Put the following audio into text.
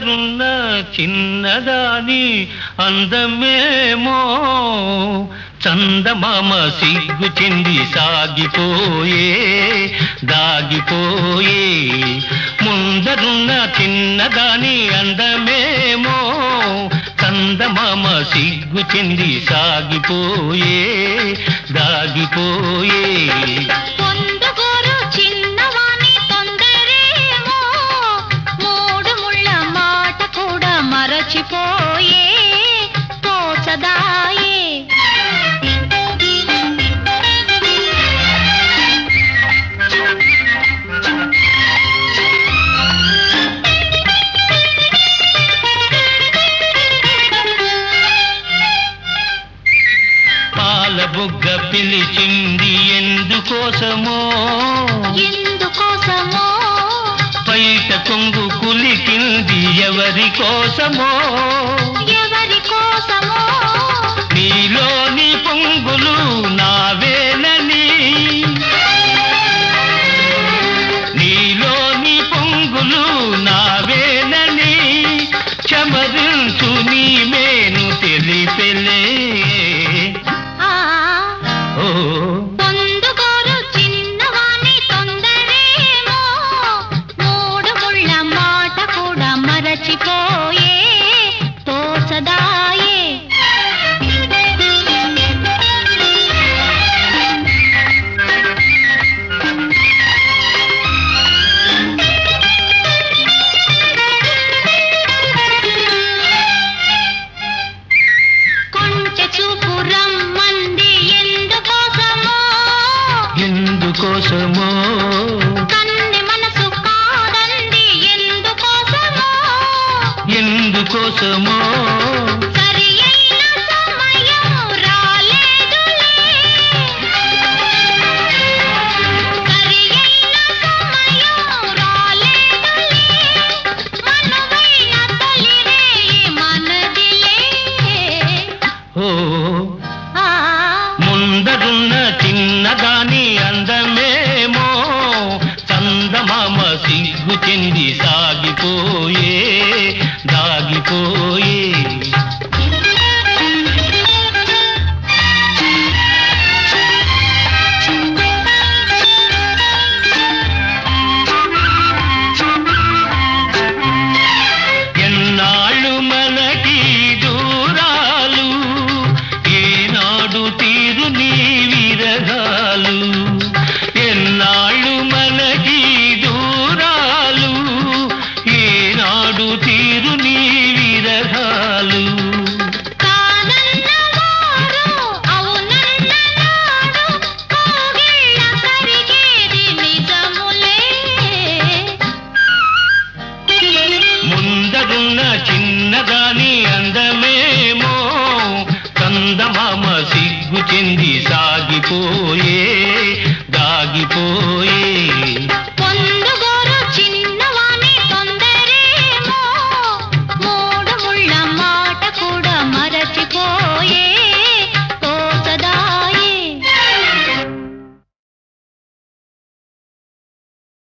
ముందరున్న చిన్నదాని అందమేమో చందమామ సిగ్గు చెంది సాగిపోయే దాగిపోయే ముందరున్న చిన్నదాని అందమేమో చందమామ సిగ్గు చెంది సాగిపోయే దాగిపోయే పొందుగోరు చిన్నవాని తొందరేమో మూడు ముళ్ళ మాట కూడా మరచిపోయే తోచదాయే పాల బుగ్గ పిలిచింది ఎందుకోసమో ఎందుకోసమో బయట కొంగు కులికింది ఎవరి కోసమో ఎవరి కోసమో నీలోని పొంగులు నావేనని నీలోని పొంగులు నావేనని చమరించు నీ మేను తెలిపెలే ఆ ఓ పొందుగోరు చిన్నవాని తొందరేమో మూడు ముళ్ళ మాట కూడా మరచిపోయే తోచదాయే కొంచె చూపు రమ్మంది ఎందుకోసమో ఎందుకోసమో కన్నె మనసు కాదంది ఎందుకోసమో ఎందుకోసమో సరి అయిన సమయం రాలేదులే సరి అయిన సమయం రాలేదులే మనువైన తొలి రేయి మనదిలే ఓ ఆ ముందరున్న చిన్నదాని అందమేమో చందమామ సిగ్గు చెంది